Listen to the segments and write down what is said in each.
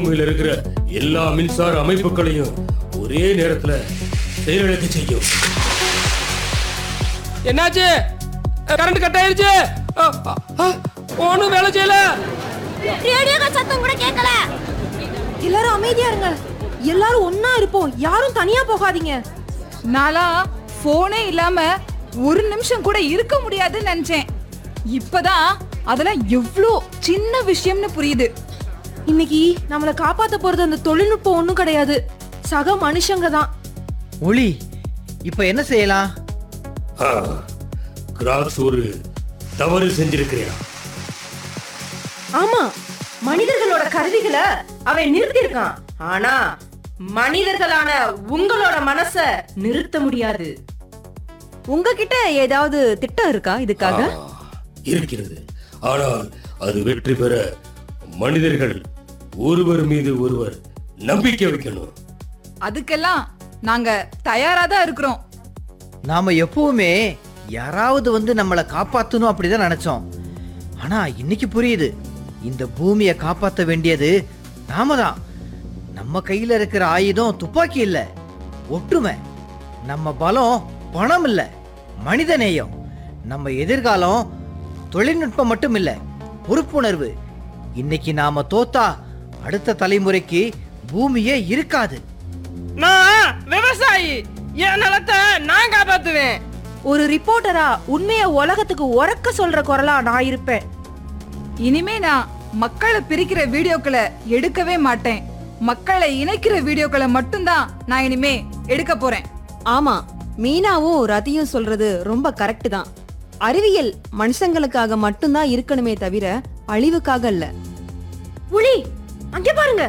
பூமியில இருக்கிற எல்லா மின்சார அமைப்புகளையும் ஒரே நேரத்துல செயலிழக்க செய்யும் என்னாச்சு கரண்ட் கட் ஆயிருச்சு ஒன்றும் வேலை செய்யல ரேடியோக்கள் சத்தம் கூட கேட்கல எல்லாரும் அமைதியா இருங்க எல்லாரும் ஒன்னா இருப்போம் யாரும் தனியா போகாதீங்க நாளா போனே இல்லாம ஒரு நிமிஷம் கூட இருக்க முடியாதுன்னு நினைச்சேன் இப்பதான் அதெல்லாம் எவ்வளோ சின்ன விஷயம்னு புரியுது இன்னைக்கு நம்மள காப்பாத்த போறது அந்த தொழில்நுட்பம் ஒண்ணும் கிடையாது சக மனுஷங்க தான் ஒளி இப்ப என்ன செய்யலாம் ஆ, கிராஸ் ஒரு தவறு செஞ்சிருக்கிறேன் ஆமா மனிதர்களோட கருவிகளை அவன் நிறுத்தியிருக்கான் ஆனா மனிதர்களான உங்களோட மனச நிறுத்த முடியாது உங்ககிட்ட ஏதாவது திட்டம் இருக்கா இதுக்காக ஆ, இருக்கிறது ஆனால் அது வெற்றி பெற மனிதர்கள் ஒருவர் மீது ஒருவர் நம்பிக்கை வைக்கணும் அதுக்கெல்லாம் நாங்க தயாரா தான் இருக்கிறோம் நாம எப்பவுமே யாராவது வந்து நம்மளை காப்பாத்தணும் அப்படிதான் நினைச்சோம் ஆனா இன்னைக்கு புரியுது இந்த பூமியை காப்பாத்த வேண்டியது நாம தான் நம்ம கையில இருக்கிற ஆயுதம் துப்பாக்கி இல்ல ஒற்றுமை நம்ம பலம் பணம் இல்ல மனித நேயம் நம்ம எதிர்காலம் தொழில்நுட்பம் மட்டும் இல்ல பொறுப்புணர்வு இன்னைக்கு நாம தோத்தா அடுத்த தலைமுறைக்கு பூமியே இருக்காது நான் விவசாயி என் நிலத்தை நான் காப்பாத்துவேன் ஒரு ரிப்போர்ட்டரா உண்மைய உலகத்துக்கு உறக்க சொல்ற குரலா நான் இருப்பேன் இனிமே நான் மக்களை பிரிக்கிற வீடியோக்களை எடுக்கவே மாட்டேன் மக்களை இணைக்கிற வீடியோக்களை மட்டும்தான் நான் இனிமே எடுக்க போறேன் ஆமா மீனாவும் ரதியும் சொல்றது ரொம்ப கரெக்ட் தான் அறிவியல் மனுஷங்களுக்காக மட்டும்தான் இருக்கணுமே தவிர அழிவுக்காக இல்ல புலி அங்கே பாருங்க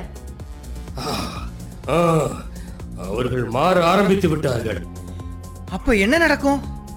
ஆ, அவர்கள் மாற ஆரம்பித்து விட்டார்கள் அப்ப என்ன நடக்கும்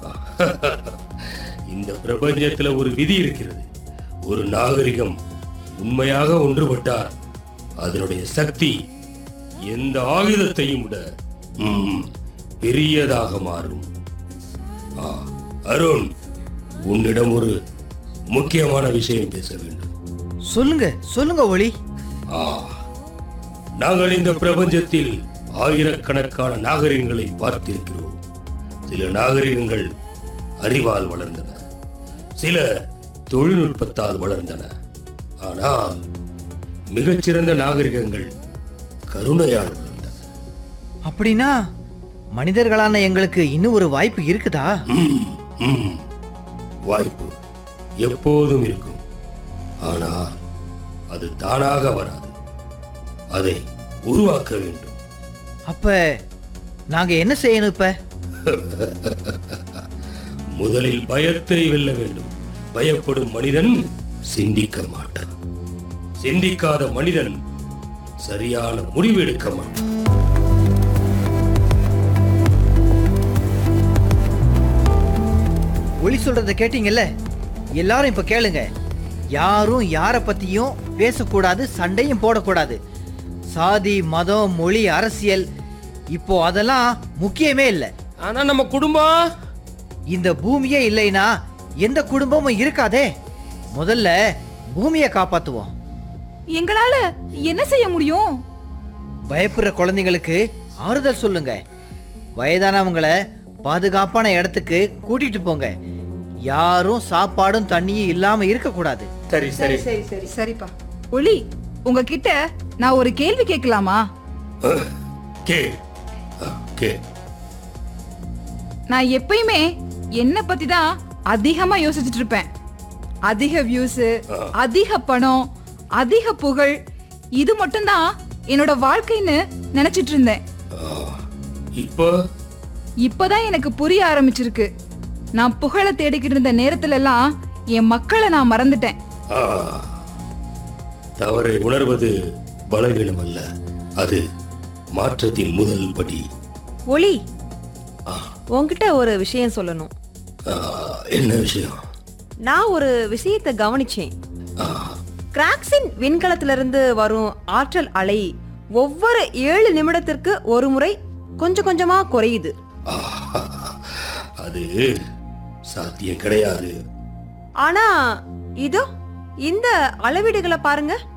இந்த பிரபஞ்சத்துல ஒரு விதி இருக்கிறது ஒரு நாகரிகம் உண்மையாக ஒன்றுபட்டால் அதனுடைய சக்தி எந்த ஆயுதத்தையும் விட ம், பெரியதாக மாறும் ஆ, அருண் உன்னிடம் ஒரு முக்கியமான விஷயம் பேச வேண்டும் சொல்லுங்க சொல்லுங்க ஒளி ஆ, நாங்கள் இந்த பிரபஞ்சத்தில் ஆயிரக்கணக்கான நாகரிகங்களை பார்த்திருக்கிறோம் சில நாகரிகங்கள் அறிவால் வளர்ந்தன சில தொழில்நுட்பத்தால் வளர்ந்தன ஆனால் மிகச்சிறந்த நாகரிகங்கள் கருணையால் வளர்ந்தன அப்படின்னா மனிதர்களான எங்களுக்கு இன்னும் ஒரு வாய்ப்பு இருக்குதா ம், ம். வாய்ப்பு எப்போதும் இருக்கும் ஆனால் அது தானாக வராது அதை உருவாக்க வேண்டும் அப்ப நாங்க என்ன செய்யணும் இப்ப முதலில் பயத்தை வெல்ல வேண்டும் பயப்படும் மனிதன் சிந்திக்க மாட்டான் சிந்திக்காத மனிதன் சரியான முடிவு எடுக்க மாட்டான் ஒளி சொல்றத கேட்டீங்கல்ல எல்லாரும் இப்ப கேளுங்க யாரும் யார பத்தியும் பேசக்கூடாது சண்டையும் போடக்கூடாது சாதி மதம் மொழி அரசியல் இப்போ அதெல்லாம் முக்கியமே இல்லை ஆனா நம்ம குடும்பம் இந்த பூமியே இல்லைனா எந்த குடும்பமும் இருக்காதே முதல்ல பூமியை காப்பாத்துவோம் எங்களால என்ன செய்ய முடியும் பயப்படுற குழந்தைங்களுக்கு ஆறுதல் சொல்லுங்க வயதானவங்கள பாதுகாப்பான இடத்துக்கு கூட்டிட்டு போங்க யாரும் சாப்பாடும் தண்ணியும் இல்லாம இருக்கக்கூடாது சரி சரி சரி சரி சரிப்பா ஒளி உங்ககிட்ட நான் ஒரு கேள்வி கேட்கலாமா அஹ், கே அஹ், கே நான் எப்பயுமே என்ன பத்தி தான் அதிகமா யோசிச்சுட்டு இருப்பேன் அதிக வியூஸ் அதிக பணம் அதிக புகழ் இது மட்டும்தான் என்னோட வாழ்க்கைன்னு நினைச்சிட்டு இருந்தேன் அஹ், இப்போ இப்பதான் எனக்கு புரிய ஆரம்பிச்சிருக்கு நான் புகழ தேடிக்கிட்டு இருந்த நேரத்துல எல்லாம் என் மக்களை நான் மறந்துட்டேன் ஆ, தவறை உணர்வது பலவீனம் அல்ல அது மாற்றத்தின் முதல் படி ஒளி உன்கிட்ட ஒரு விஷயம் சொல்லணும் ஆ, என்ன விஷயம் நான் ஒரு விஷயத்தை கவனிச்சேன் ஆ, கிராக்ஸின் விண்கலத்திலிருந்து வரும் ஆற்றல் அலை ஒவ்வொரு ஏழு நிமிடத்திற்கு ஒரு முறை கொஞ்சம் கொஞ்சமா குறையுது ஆ, அது சாத்தியம் கிடையாது ஆனா இதோ இந்த அளவீடுகளை பாருங்க